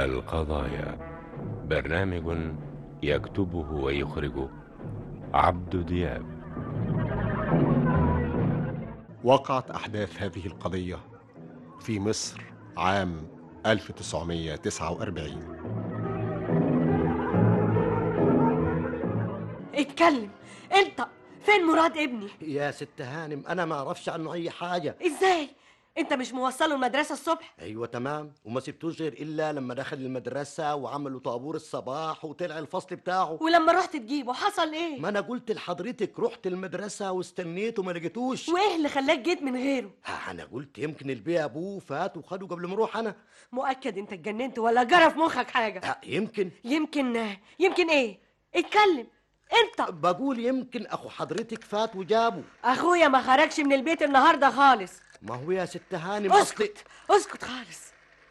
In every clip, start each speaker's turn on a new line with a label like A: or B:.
A: القضايا برنامج يكتبه ويخرجه عبد دياب
B: وقعت أحداث هذه القضية في مصر عام 1949
C: اتكلم انت فين مراد ابني
D: يا ست هانم انا ما اعرفش عنه اي حاجه
C: ازاي انت مش موصله المدرسه الصبح
D: ايوه تمام وما سبتوش غير الا لما دخل المدرسه وعملوا طابور الصباح وطلع الفصل بتاعه
C: ولما رحت تجيبه حصل ايه
D: ما انا قلت لحضرتك رحت المدرسه واستنيت وما لقيتوش
C: وايه اللي خلاك جيت من غيره
D: ها انا قلت يمكن البيه ابوه فات وخده قبل ما اروح انا
C: مؤكد انت اتجننت ولا جرى في مخك حاجه
D: ها يمكن
C: يمكن يمكن ايه اتكلم انت
D: بقول يمكن اخو حضرتك فات وجابه
C: اخويا ما خرجش من البيت النهارده خالص
D: ما هو يا ست هانم
C: اسكت اسكت خالص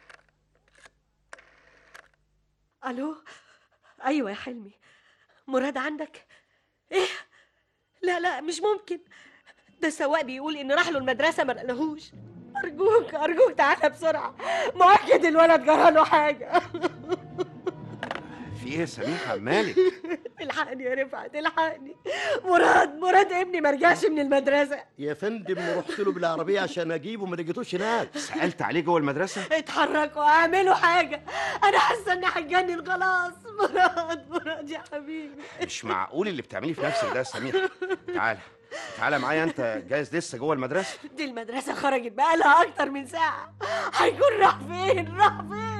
C: الو ايوه يا حلمي مراد عندك ايه لا لا مش ممكن ده السواق بيقول ان راح له المدرسه ما لقاهوش ارجوك ارجوك تعالى بسرعه مؤكد الولد جرى له حاجه
E: في ايه يا سميحه مالك
C: الحقني يا رفعت الحقني مراد مراد ابني ما رجعش من المدرسه
D: يا فندم رحت له بالعربيه عشان اجيبه ما لقيتوش هناك
E: سالت عليه جوه المدرسه
C: اتحركوا اعملوا حاجه انا حاسه اني هتجنن خلاص مراد مراد يا حبيبي
E: مش معقول اللي بتعمليه في نفسك ده يا سميحه تعالى تعالى معايا انت جايز لسه جوه المدرسه
C: دي المدرسه خرجت بقالها اكتر من ساعه هيكون راح فين راح فين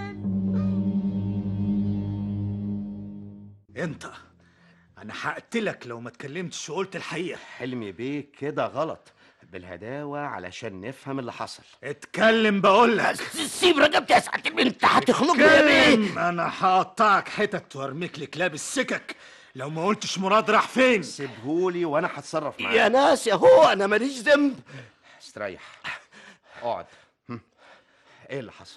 F: انت انا هقتلك لو ما اتكلمتش وقلت الحقيقه
E: حلمي بيه كده غلط بالهداوه علشان نفهم اللي حصل
F: اتكلم بقول لك
D: سيب رقبتي يا سعاده البنت هتخنقني يا بيه
F: اتكلم انا هقطعك حتت وارميك لكلاب السكك لو ما قلتش مراد راح فين
E: سيبهولي وانا هتصرف معاه
D: يا ناس يا هو انا ماليش ذنب
E: استريح اقعد هم. ايه اللي حصل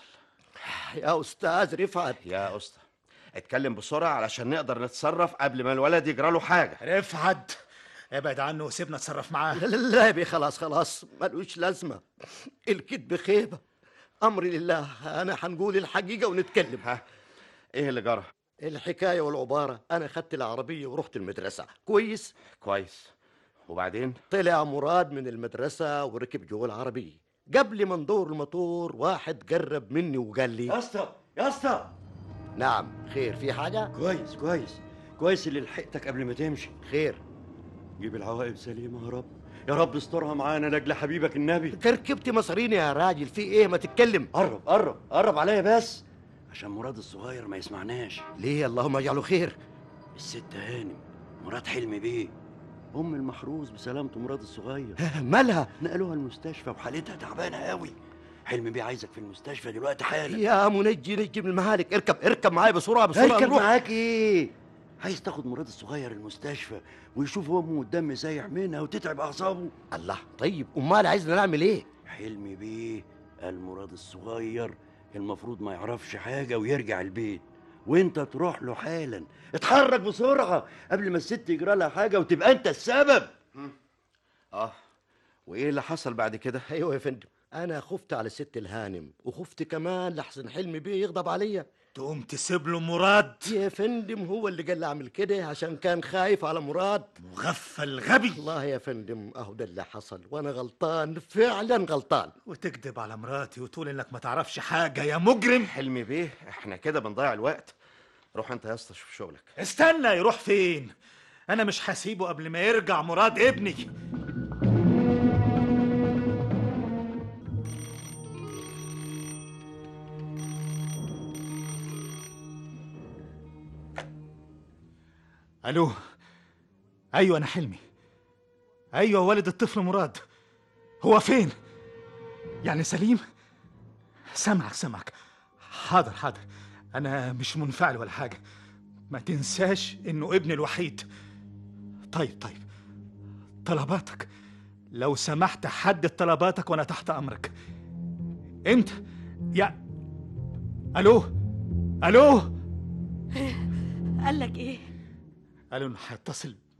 D: يا استاذ رفعت
E: يا اسطى اتكلم بسرعه علشان نقدر نتصرف قبل ما الولد يجرى له حاجه
F: رفعت ابعد عنه وسيبنا اتصرف معاه
D: لا لا لا يا بيه خلاص خلاص ملوش لازمه الكذب خيبه امري لله انا هنقول الحقيقه ونتكلم
E: ها ايه اللي جرى
D: الحكايه والعباره انا خدت العربيه ورحت المدرسه كويس
E: كويس وبعدين
D: طلع مراد من المدرسه وركب جوه العربيه قبل ما ندور الموتور واحد قرب مني وقال لي
G: يا اسطى يا اسطى
D: نعم خير في حاجه
G: كويس كويس كويس اللي لحقتك قبل ما تمشي
D: خير
G: جيب العواقب سليمه يا رب يا رب استرها معانا لاجل حبيبك النبي
D: كركبت مصريني يا راجل في ايه ما تتكلم
G: قرب قرب قرب عليا بس عشان مراد الصغير ما يسمعناش
D: ليه اللهم اجعله خير
G: الست هانم مراد حلمي بيه ام المحروس بسلامته مراد الصغير
D: مالها
G: نقلوها المستشفى وحالتها تعبانه قوي حلمي بيه عايزك في المستشفى دلوقتي حالا
D: يا منجي نجي من المهالك اركب اركب معايا بسرعه بسرعه
G: اركب
D: نروح.
G: معاك ايه عايز تاخد مراد الصغير المستشفى ويشوف امه والدم سايح منها وتتعب اعصابه
D: الله طيب امال عايزنا نعمل ايه
G: حلمي بيه المراد الصغير المفروض ما يعرفش حاجه ويرجع البيت وانت تروح له حالا اتحرك بسرعه قبل ما الست يجرى لها حاجه وتبقى انت السبب
E: اه وايه اللي حصل بعد كده
D: ايوه يا فندم انا خفت على الست الهانم وخفت كمان لحسن حلمي بيه يغضب عليا
F: تقوم تسيب له مراد
D: يا فندم هو اللي قال لي اعمل كده عشان كان خايف على مراد
F: مغفل غبي
D: والله يا فندم اهو ده اللي حصل وانا غلطان فعلا غلطان
F: وتكذب على مراتي وتقول انك ما تعرفش حاجه يا مجرم
E: حلمي بيه احنا كده بنضيع الوقت روح انت يا اسطى شوف شغلك
F: استنى يروح فين انا مش هسيبه قبل ما يرجع مراد ابني الو ايوه انا حلمي ايوه والد الطفل مراد هو فين يعني سليم سامعك سامعك حاضر حاضر انا مش منفعل ولا حاجه ما تنساش انه ابني الوحيد طيب طيب طلباتك لو سمحت حدد طلباتك وانا تحت امرك امتى يا الو الو
C: قال لك ايه
F: قالوا انه هيتصل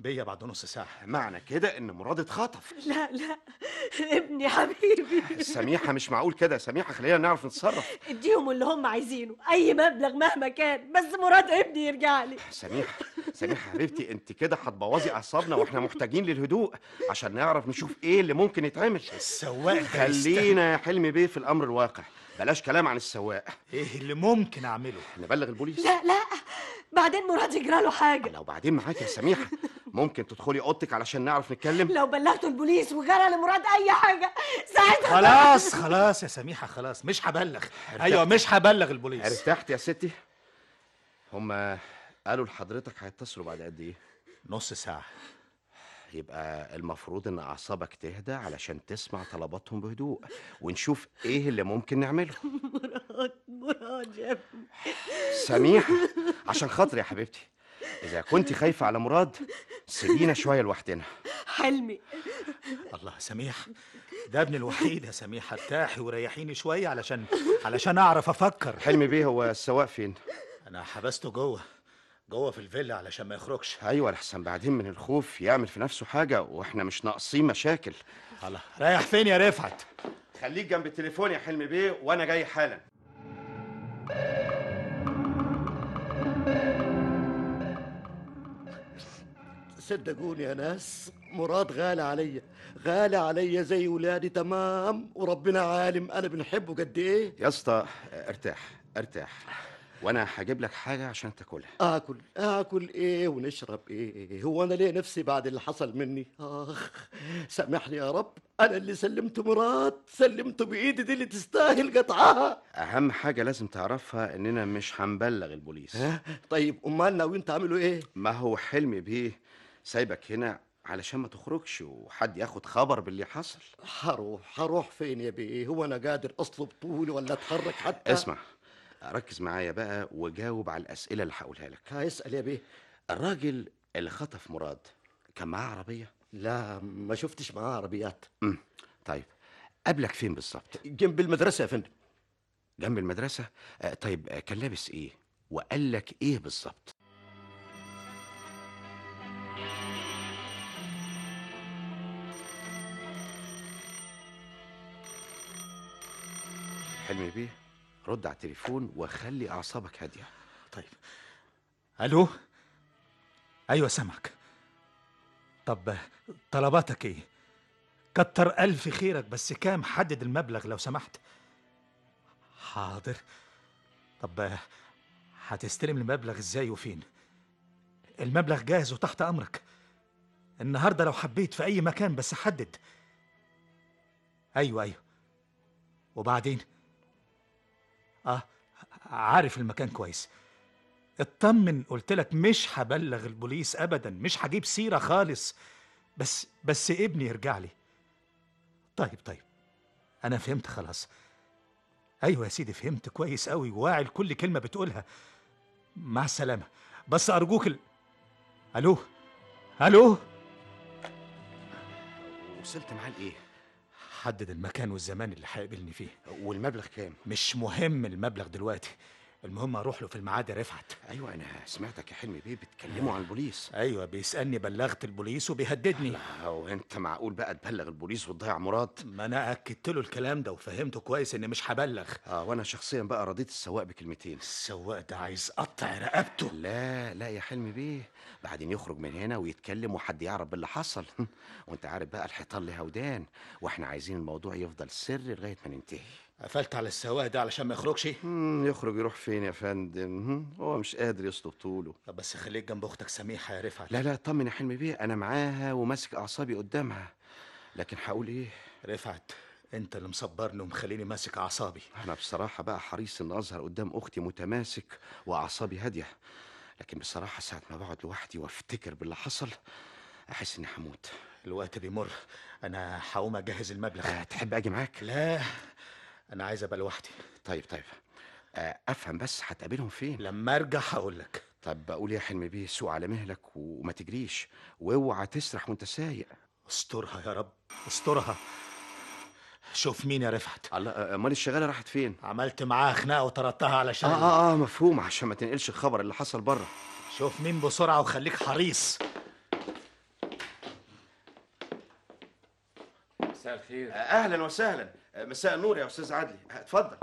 F: بيا بعد نص ساعه
E: معنى كده ان مراد اتخطف
C: لا لا ابني حبيبي
E: سميحه مش معقول كده يا سميحه خلينا نعرف نتصرف
C: اديهم اللي هم عايزينه اي مبلغ مهما كان بس مراد ابني يرجع لي
E: سميحه سميحه حبيبتي انت كده هتبوظي اعصابنا واحنا محتاجين للهدوء عشان نعرف نشوف ايه اللي ممكن يتعمل
F: السواق ده يستاهل.
E: خلينا يا حلمي بيه في الامر الواقع بلاش كلام عن السواق
F: ايه اللي ممكن اعمله
E: نبلغ البوليس
C: لا لا بعدين مراد يجرى له حاجه
E: لو بعدين معاك يا سميحه ممكن تدخلي اوضتك علشان نعرف نتكلم
C: لو بلغتوا البوليس وجرى لمراد اي حاجه ساعتها
F: خلاص خلاص يا سميحه خلاص مش هبلغ ايوه مش هبلغ البوليس
E: ارتحت يا ستي هما قالوا لحضرتك هيتصلوا بعد قد ايه
F: نص ساعه
E: يبقى المفروض ان اعصابك تهدى علشان تسمع طلباتهم بهدوء ونشوف ايه اللي ممكن نعمله
C: مراد مراد يا ابني
E: سميحه عشان خاطري يا حبيبتي اذا كنت خايفه على مراد سيبينا شويه لوحدنا
C: حلمي
F: الله يا سميح ده ابني الوحيد يا سميح ارتاحي وريحيني شويه علشان علشان اعرف افكر
E: حلمي بيه هو السواق فين
F: انا حبسته جوه جوه في الفيلا علشان ما يخرجش
E: ايوه لحسن بعدين من الخوف يعمل في نفسه حاجه واحنا مش ناقصين مشاكل
F: الله رايح فين يا رفعت
E: خليك جنب التليفون يا حلمي بيه وانا جاي حالا
D: صدقوني يا ناس مراد غالي عليا غالي عليا زي ولادي تمام وربنا عالم انا بنحبه قد ايه
E: يا اسطى ارتاح ارتاح وانا هجيب لك حاجه عشان تاكلها
D: اكل اكل ايه ونشرب ايه هو انا ليه نفسي بعد اللي حصل مني اخ سامحني يا رب انا اللي سلمت مراد سلمته بايدي دي اللي تستاهل قطعها
E: اهم حاجه لازم تعرفها اننا مش هنبلغ البوليس
D: ها طيب امال ناويين تعملوا ايه
E: ما هو حلمي بيه سايبك هنا علشان ما تخرجش وحد ياخد خبر باللي حصل
D: هروح هروح فين يا بيه هو انا قادر اصلب طولي ولا اتحرك حتى
E: اسمع ركز معايا بقى وجاوب على الاسئله اللي هقولها لك
D: هيسال يا بيه
E: الراجل اللي خطف مراد كان معاه عربيه
D: لا ما شفتش معاه عربيات
E: امم طيب قابلك فين بالظبط
D: جنب المدرسه يا فندم
E: جنب المدرسه آه طيب آه، كان لابس ايه وقال لك ايه بالظبط حلمي بيه رد على التليفون وخلي اعصابك هاديه
F: طيب الو ايوه سامعك طب طلباتك ايه كتر الف خيرك بس كام حدد المبلغ لو سمحت حاضر طب هتستلم المبلغ ازاي وفين المبلغ جاهز وتحت امرك النهارده لو حبيت في اي مكان بس حدد ايوه ايوه وبعدين اه عارف المكان كويس اطمن قلت لك مش هبلغ البوليس ابدا مش هجيب سيره خالص بس بس ابني يرجع لي طيب طيب انا فهمت خلاص ايوه يا سيدي فهمت كويس قوي واعي لكل كلمه بتقولها مع السلامه بس ارجوك ال... الو الو
E: وصلت معاه لايه
F: حدد المكان والزمان اللي هيقابلني فيه
E: والمبلغ كام
F: مش مهم المبلغ دلوقتي المهم اروح له في الميعاد يا رفعت
E: ايوه انا سمعتك يا حلمي بيه بتكلموا عن البوليس
F: ايوه بيسالني بلغت البوليس وبيهددني
E: هو انت معقول بقى تبلغ البوليس وتضيع مراد
F: ما انا اكدت له الكلام ده وفهمته كويس اني مش هبلغ
E: اه وانا شخصيا بقى رضيت السواق بكلمتين
F: السواق ده عايز قطع رقبته
E: لا لا يا حلمي بيه بعدين يخرج من هنا ويتكلم وحد يعرف باللي حصل وانت عارف بقى الحيطان لها ودان واحنا عايزين الموضوع يفضل سر لغايه ما ننتهي
F: قفلت على السواق ده علشان ما يخرجش
E: مم، يخرج يروح فين يا فندم مم، هو مش قادر يصلب طوله
F: طب بس خليك جنب اختك سميحه يا رفعت
E: لا لا طمن يا حلمي بيه انا معاها وماسك اعصابي قدامها لكن هقول ايه
F: رفعت انت اللي مصبرني ومخليني ماسك اعصابي
E: انا بصراحه بقى حريص ان اظهر قدام اختي متماسك واعصابي هاديه لكن بصراحه ساعه ما بقعد لوحدي وافتكر باللي حصل احس اني هموت
F: الوقت بيمر انا هقوم اجهز المبلغ
E: أه تحب اجي معاك
F: لا انا عايز ابقى لوحدي
E: طيب طيب أه افهم بس هتقابلهم فين
F: لما ارجع هقول لك
E: طب بقول يا حلمي بيه سوق على مهلك وما تجريش واوعى تسرح وانت سايق
F: استرها يا رب استرها شوف مين يا رفعت
E: الله آه، امال الشغاله راحت فين
F: عملت معاها خناقه وطردتها علشان
E: اه اه اه مفهوم عشان ما تنقلش الخبر اللي حصل بره
F: شوف مين بسرعه وخليك حريص
H: مساء الخير
E: اهلا وسهلا مساء النور يا استاذ عدلي اتفضل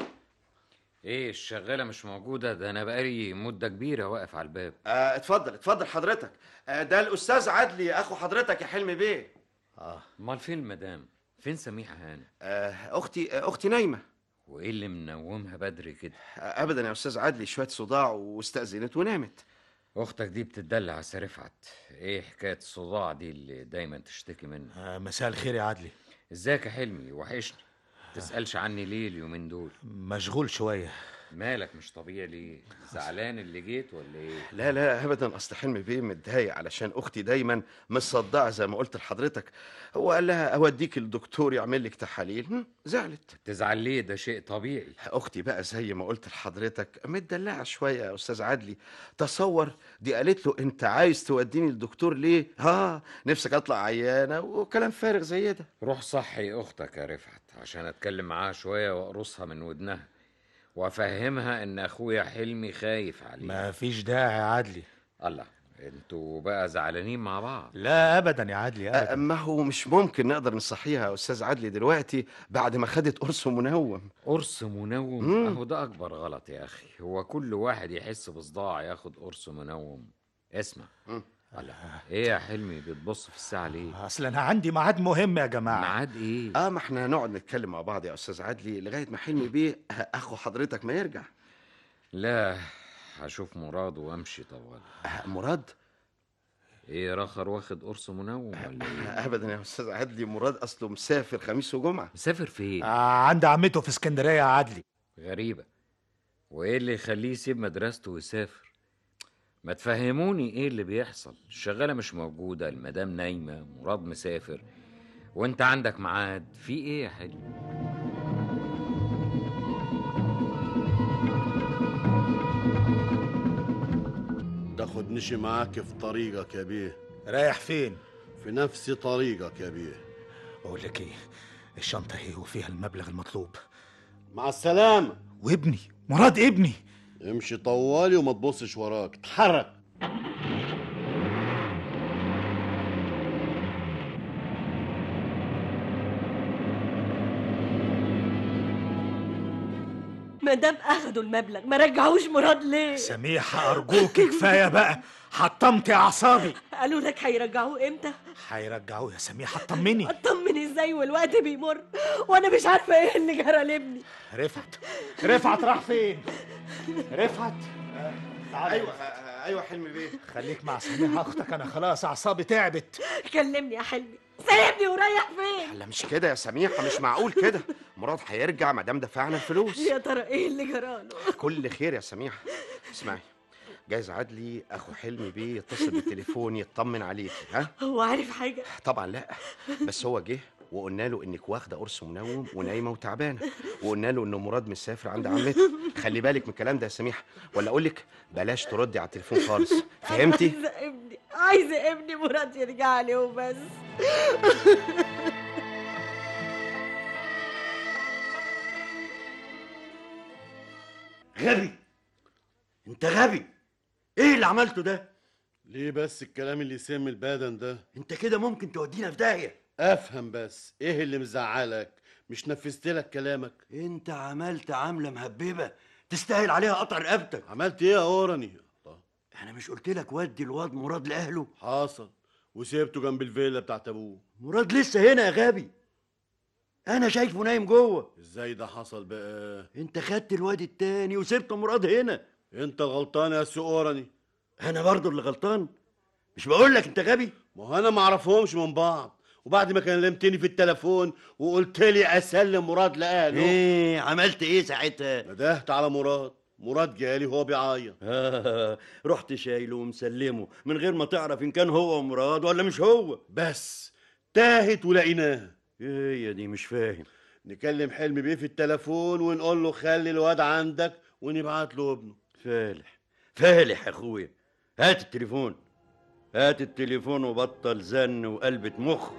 H: ايه الشغاله مش موجوده ده انا بقالي مده كبيره واقف على الباب
E: آه، اتفضل اتفضل حضرتك آه، ده الاستاذ عدلي اخو حضرتك يا حلمي بيه
H: امال فين المدام فين سميحه هانم
E: آه، اختي آه، اختي نايمه
H: وايه اللي منومها بدري كده
E: آه، ابدا يا استاذ عدلي شويه صداع واستاذنت ونامت
H: اختك دي بتدلع يا سي رفعت ايه حكايه الصداع دي اللي دايما تشتكي منها
F: آه، مساء الخير يا عدلي
H: ازيك يا حلمي وحشني تسالش عني ليه اليومين دول
F: مشغول شويه
H: مالك مش طبيعي ليه زعلان اللي جيت ولا ايه
E: لا لا ابدا اصل حلمي بيه متضايق علشان اختي دايما مصدعه زي ما قلت لحضرتك هو قال لها اوديك الدكتور يعمل لك تحاليل هم، زعلت
H: تزعل ليه ده شيء طبيعي
E: اختي بقى زي ما قلت لحضرتك متدلعه شويه يا استاذ عدلي تصور دي قالت له انت عايز توديني الدكتور ليه ها نفسك اطلع عيانه وكلام فارغ زي ده
H: روح صحي اختك يا رفعت عشان اتكلم معاها شويه واقرصها من ودنها وافهمها ان اخويا حلمي خايف عليه
F: ما فيش داعي يا عدلي
H: الله انتوا بقى زعلانين مع بعض
F: لا ابدا يا عدلي
E: أ-
F: ابدا
E: ما هو مش ممكن نقدر نصحيها يا استاذ عدلي دلوقتي بعد ما خدت قرص منوم
H: قرص منوم
E: مم.
H: اهو ده اكبر غلط يا اخي هو كل واحد يحس بصداع ياخد قرص منوم اسمع
E: مم.
H: الله ايه يا حلمي بتبص في الساعه ليه
F: اصل انا عندي ميعاد مهم يا جماعه
H: ميعاد ايه
E: اه ما احنا هنقعد نتكلم مع بعض يا استاذ عدلي لغايه ما حلمي بيه اخو حضرتك ما يرجع
H: لا هشوف مراد وامشي طوال
E: آه مراد
H: ايه رخر واخد قرص منوم ولا ايه
E: ابدا يا استاذ عدلي مراد اصله مسافر خميس وجمعه
H: مسافر فين
F: آه عند عمته في اسكندريه يا عدلي
H: غريبة وايه اللي يخليه يسيب مدرسته ويسافر ما تفهموني ايه اللي بيحصل الشغالة مش موجودة المدام نايمة مراد مسافر وانت عندك ميعاد في ايه يا حلمي
D: تاخدنيش معاك في طريقك يا بيه
F: رايح فين
D: في نفس طريقك يا بيه
F: اقول لك ايه الشنطه اهي وفيها المبلغ المطلوب
D: مع السلامة
F: وابني مراد ابني
D: امشي طوالي وما تبصش وراك اتحرك
C: ما دام اخدوا المبلغ ما رجعوش مراد ليه
F: سميحه ارجوك كفايه بقى حطمتي اعصابي
C: قالوا لك هيرجعوه امتى
F: هيرجعوه يا سميحه طمني
C: اطمن ازاي والوقت بيمر وانا مش عارفه ايه اللي جرى لابني
F: رفعت رفعت راح فين رفعت تعال
E: ايوه آه، ايوه حلمي بيه
F: خليك مع سميحه اختك انا خلاص اعصابي تعبت
C: كلمني يا حلمي سايبني ورايح فين
E: لا مش كده يا سميحه مش معقول كده مراد هيرجع ما دام دفعنا الفلوس
C: يا ترى ايه اللي جراله
E: كل خير يا سميحه اسمعي جايز عدلي اخو حلمي بيه يتصل بالتليفون يطمن عليكي ها
C: هو عارف حاجه
E: طبعا لا بس هو جه وقلنا له انك واخده قرص منوم ونايمه وتعبانه وقلنا له ان مراد مسافر عند عمته خلي بالك من الكلام ده يا سميحه ولا اقول لك بلاش تردي على التليفون خالص فهمتي
C: عايزه ابني عايزه ابني مراد يرجع لي وبس
G: غبي انت غبي ايه اللي عملته ده
D: ليه بس الكلام اللي يسم البدن ده
G: انت كده ممكن تودينا في داهيه
D: افهم بس ايه اللي مزعلك مش نفذت لك كلامك
G: انت عملت عمله مهببه تستاهل عليها قطع رقبتك
D: عملت ايه يا اورني الله،
G: انا مش قلت لك ودي الواد مراد لاهله
D: حصل وسيبته جنب الفيلا بتاعت ابوه
G: مراد لسه هنا يا غبي انا شايفه نايم جوه
D: ازاي ده حصل بقى
G: انت خدت الواد التاني وسبت مراد هنا
D: انت الغلطان يا سي اورني
G: انا برضو اللي غلطان مش بقول لك انت غبي
D: ما هو انا ما اعرفهمش من بعض وبعد ما كلمتني في التليفون وقلت لي اسلم مراد لاهله
G: ايه عملت ايه ساعتها
D: ندهت على مراد مراد جالي وهو بيعيط
G: آه رحت شايله ومسلمه من غير ما تعرف ان كان هو مراد ولا مش هو
D: بس تاهت ولقيناها
G: ايه يا دي مش فاهم
D: نكلم حلمي بيه في التليفون ونقول له خلي الواد عندك ونبعت له ابنه
G: فالح فالح يا اخويا هات التليفون هات التليفون وبطل زن وقلبة مخ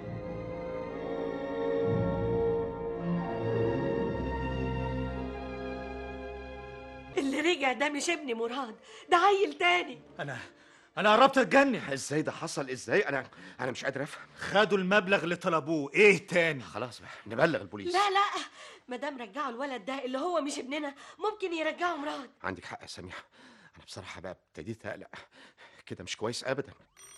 C: اللي رجع ده مش ابني مراد ده عيل تاني
F: انا انا قربت اتجنن
E: ازاي ده حصل ازاي انا انا مش قادر افهم
F: خدوا المبلغ اللي طلبوه ايه تاني
E: خلاص بقى نبلغ البوليس
C: لا لا ما دام رجعوا الولد ده اللي هو مش ابننا ممكن يرجعوا مراد
E: عندك حق يا سميحه انا بصراحه بقى ابتديت اقلق كده مش كويس ابدا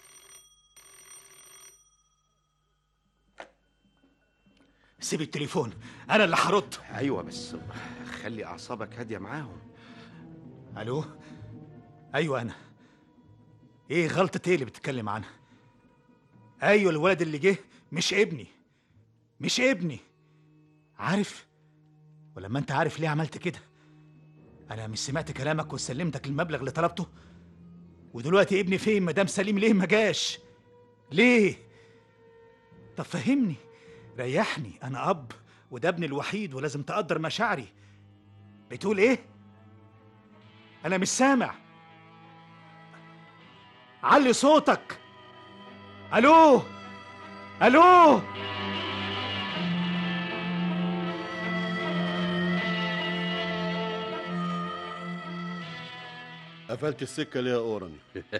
F: سيب التليفون انا اللي هرد
E: ايوه بس خلي اعصابك هاديه معاهم
F: الو ايوه انا ايه غلطة ايه اللي بتتكلم عنها ايوه الولد اللي جه مش ابني مش ابني عارف ولما انت عارف ليه عملت كده انا مش سمعت كلامك وسلمتك المبلغ اللي طلبته ودلوقتي ابني فين مدام سليم ليه ما جاش ليه طب فهمني ريحني انا اب وده ابني الوحيد ولازم تقدر مشاعري بتقول ايه انا مش سامع علي صوتك الو الو
D: قفلت السكه ليه يا اورن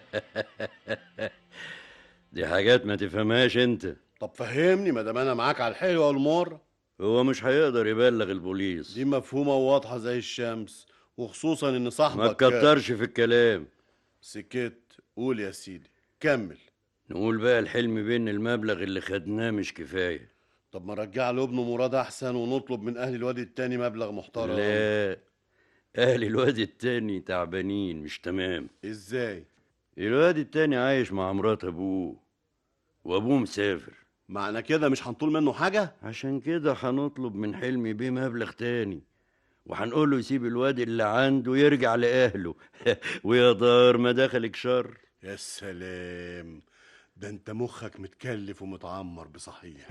G: دي حاجات ما تفهمهاش انت
D: طب فهمني ما دام انا معاك على الحلوه والمر
G: هو مش هيقدر يبلغ البوليس
D: دي مفهومه وواضحه زي الشمس وخصوصا ان صاحبك
G: ما تكترش في الكلام
D: سكت قول يا سيدي كمل
G: نقول بقى الحلم بين المبلغ اللي خدناه مش كفايه
D: طب ما نرجع له ابنه مراد احسن ونطلب من اهل الواد التاني مبلغ محترم
G: لا اهل الواد التاني تعبانين مش تمام
D: ازاي
G: الواد التاني عايش مع مرات ابوه وابوه مسافر
D: معنى كده مش هنطول منه حاجه
G: عشان كده هنطلب من حلمي بيه مبلغ تاني وهنقول له يسيب الواد اللي عنده يرجع لأهله ويا دار ما دخلك شر
D: يا سلام ده انت مخك متكلف ومتعمر بصحيح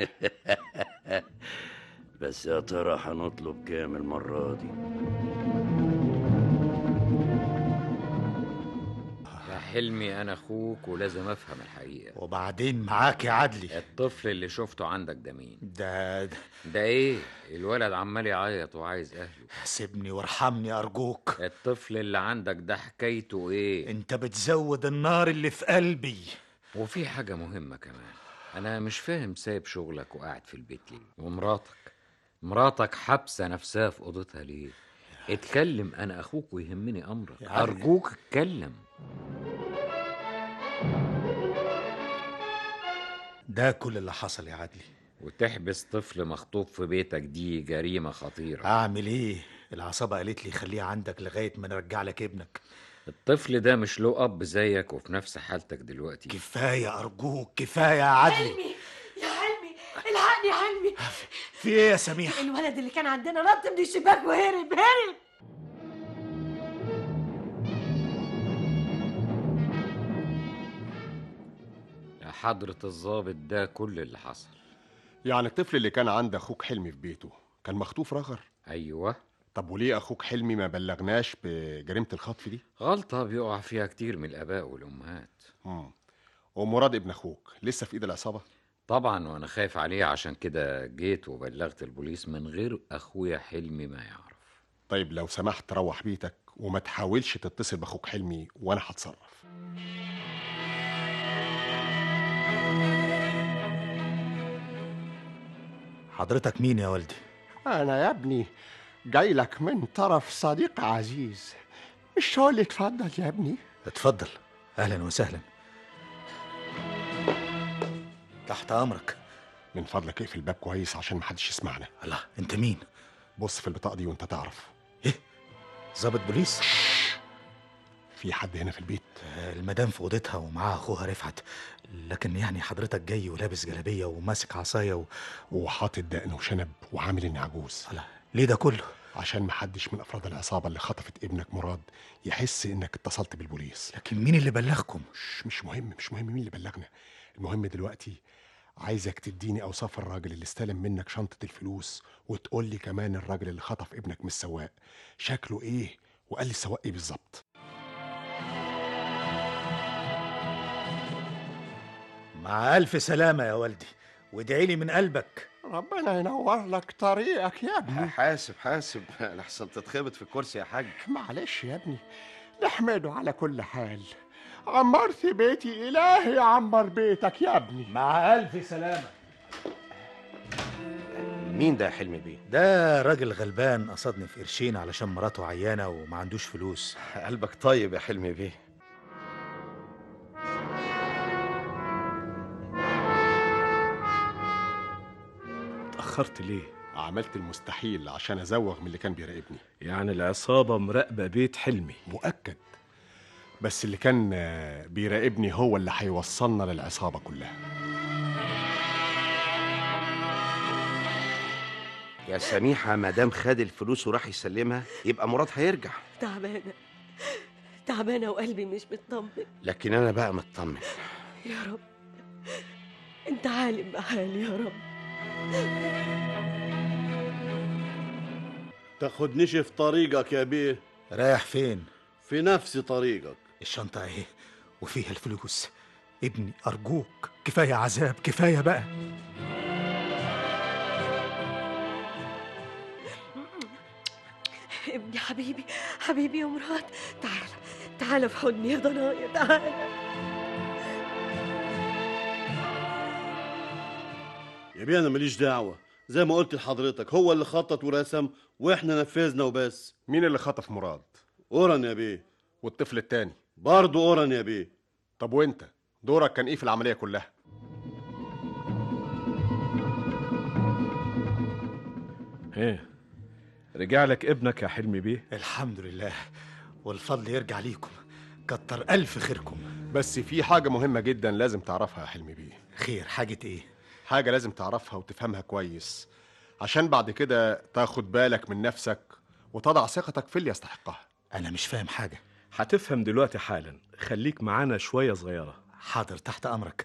G: بس يا ترى هنطلب كام المرة دي
H: يا حلمي انا اخوك ولازم افهم الحقيقه
F: وبعدين معاك يا عدلي
H: الطفل اللي شفته عندك ده مين
F: ده, ده
H: ده ايه الولد عمال يعيط وعايز اهله
F: سيبني وارحمني ارجوك
H: الطفل اللي عندك ده حكايته ايه
F: انت بتزود النار اللي في قلبي
H: وفي حاجه مهمه كمان انا مش فاهم سايب شغلك وقاعد في البيت ليه ومراتك مراتك حابسه نفسها في اوضتها ليه اتكلم انا اخوك ويهمني امرك
F: يعني-
H: ارجوك اتكلم
F: ده كل اللي حصل يا عدلي
H: وتحبس طفل مخطوف في بيتك دي جريمه خطيره
F: اعمل ايه العصابه قالت لي خليه عندك لغايه ما نرجع لك ابنك
H: الطفل ده مش له اب زيك وفي نفس حالتك دلوقتي
F: كفايه ارجوك كفايه يا عدلي
C: حلمي يا حلمي الحقني يا حلمي
F: في ايه يا سميح
C: الولد اللي كان عندنا نط من الشباك وهرب هرب
H: يا حضرة الضابط ده كل اللي حصل
B: يعني الطفل اللي كان عند اخوك حلمي في بيته كان مخطوف رغر
H: ايوه
B: طب وليه اخوك حلمي ما بلغناش بجريمه الخطف دي
H: غلطة بيقع فيها كتير من الآباء والأمهات
B: مم. ومراد ابن اخوك لسه في ايد العصابه
H: طبعا وأنا خايف عليه عشان كده جيت وبلغت البوليس من غير أخويا حلمي ما يعرف
B: طيب لو سمحت روح بيتك وما تحاولش تتصل باخوك حلمي وانا هتصرف
F: حضرتك مين يا والدي
B: انا يا ابني جاي لك من طرف صديق عزيز مش هو اللي اتفضل يا ابني
F: اتفضل اهلا وسهلا تحت امرك
B: من فضلك اقفل الباب كويس عشان محدش يسمعنا
F: الله انت مين
B: بص في البطاقه دي وانت تعرف
F: ضابط بوليس
B: في حد هنا في البيت
F: آه، المدام في اوضتها ومعاها اخوها رفعت لكن يعني حضرتك جاي ولابس جلابيه وماسك عصايه و...
B: وحاطط دقن وشنب وعامل اني عجوز
F: الله ليه ده كله
B: عشان محدش من افراد العصابه اللي خطفت ابنك مراد يحس انك اتصلت بالبوليس
F: لكن مين اللي بلغكم
B: مش مش مهم مش مهم مين اللي بلغنا المهم دلوقتي عايزك تديني اوصاف الراجل اللي استلم منك شنطه الفلوس وتقول لي كمان الراجل اللي خطف ابنك من السواق شكله ايه وقال لي السواق ايه بالظبط
F: مع الف سلامه يا والدي وادعي لي من قلبك
B: ربنا ينور لك طريقك يا ابني
E: حاسب حاسب لحسن تتخبط في الكرسي يا حاج
B: معلش يا ابني نحمده على كل حال عمرت بيتي إلهي عمر بيتك يا ابني
F: مع ألف سلامة
E: مين ده يا حلمي بيه
F: ده راجل غلبان قصدني في قرشين علشان مراته عيانة وما عندوش فلوس
E: قلبك طيب يا حلمي بيه
I: اتأخرت ليه؟
B: عملت المستحيل عشان أزوغ من اللي كان بيراقبني
I: يعني العصابة مراقبة بيت حلمي
B: مؤكد بس اللي كان آه، بيراقبني هو اللي هيوصلنا للعصابة كلها
E: يا سميحة ما دام خد الفلوس وراح يسلمها يبقى مراد هيرجع
C: تعبانة تعبانة وقلبي مش مطمن
E: لكن أنا بقى مطمن
C: يا رب انت عالم بحالي يا رب
D: تاخدنيش في طريقك يا بيه
F: رايح فين؟
D: في نفس طريقك
F: الشنطة اهي وفيها الفلوس ابني أرجوك كفاية عذاب كفاية بقى
C: ابني حبيبي حبيبي يا مراد تعال تعال في حضني يا ضنايا تعال
D: يا بيه انا ماليش دعوه زي ما قلت لحضرتك هو اللي خطط ورسم واحنا نفذنا وبس
B: مين اللي خطف مراد
D: اورن يا بيه
B: والطفل التاني
D: برضه اورن يا بيه
B: طب وانت دورك كان ايه في العملية كلها
I: ايه رجع لك ابنك يا حلمي بيه
F: الحمد لله والفضل يرجع ليكم كتر ألف خيركم
B: بس في حاجة مهمة جدا لازم تعرفها يا حلمي بيه
F: خير حاجة ايه؟
B: حاجة لازم تعرفها وتفهمها كويس عشان بعد كده تاخد بالك من نفسك وتضع ثقتك في اللي يستحقها
F: أنا مش فاهم حاجة
I: هتفهم دلوقتي حالا خليك معانا شوية صغيرة
F: حاضر تحت أمرك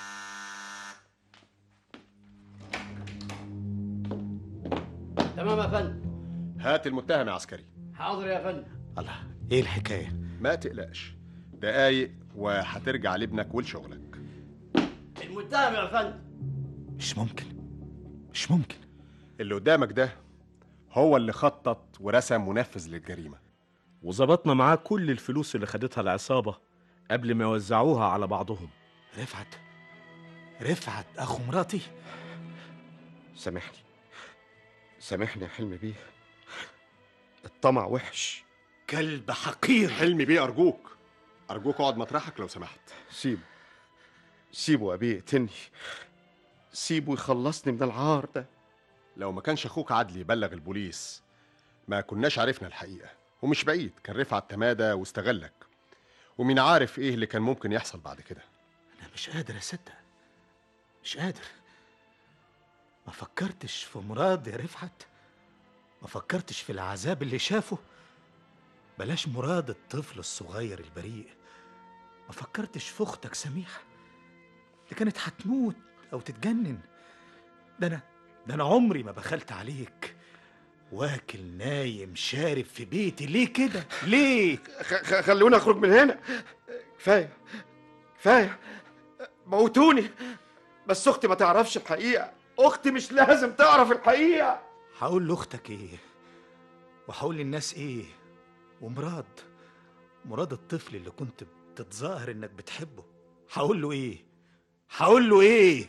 D: تمام يا فندم
B: هات المتهم يا عسكري
D: حاضر يا فندم
F: الله ايه الحكاية؟
B: ما تقلقش دقايق وهترجع لابنك ولشغلك
D: المتهم يا فندم
F: مش ممكن مش ممكن
B: اللي قدامك ده هو اللي خطط ورسم ونفذ للجريمة
I: وظبطنا معاه كل الفلوس اللي خدتها العصابة قبل ما يوزعوها على بعضهم
F: رفعت رفعت أخو مراتي
E: سامحني سامحني يا حلمي بيه الطمع وحش
F: كلب حقير
B: حلمي بيه أرجوك أرجوك اقعد مطرحك لو سمحت
E: سيبه سيبه يا بيه يقتلني سيبه يخلصني من العار ده
B: لو ما كانش أخوك عدلي يبلغ البوليس ما كناش عرفنا الحقيقة ومش بعيد كان رفعت تمادى واستغلك ومين عارف ايه اللي كان ممكن يحصل بعد كده
F: أنا مش قادر أصدق مش قادر ما فكرتش في مراد يا رفعت ما فكرتش في العذاب اللي شافه بلاش مراد الطفل الصغير البريء ما فكرتش في أختك سميحة اللي كانت هتموت أو تتجنن ده أنا ده أنا عمري ما بخلت عليك واكل نايم شارب في بيتي ليه كده ليه
E: خ- خ- خلوني اخرج من هنا كفايه كفايه موتوني بس اختي ما تعرفش الحقيقه اختي مش لازم تعرف الحقيقه
F: هقول لاختك ايه وهقول للناس ايه ومراد مراد الطفل اللي كنت بتتظاهر انك بتحبه هقول له ايه هقول له ايه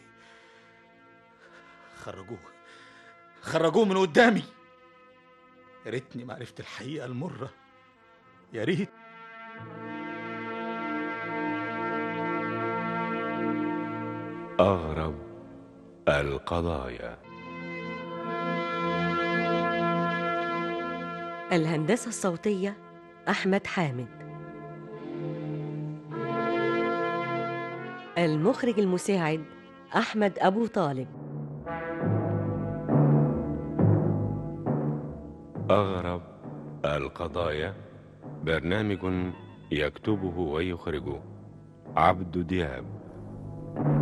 F: خرجوه خرجوه من قدامي يا ريتني ما عرفت الحقيقه المره يا ريت
A: أغرب القضايا
C: الهندسة الصوتية أحمد حامد المخرج المساعد أحمد أبو طالب
A: أغرب القضايا برنامج يكتبه ويخرجه عبد دياب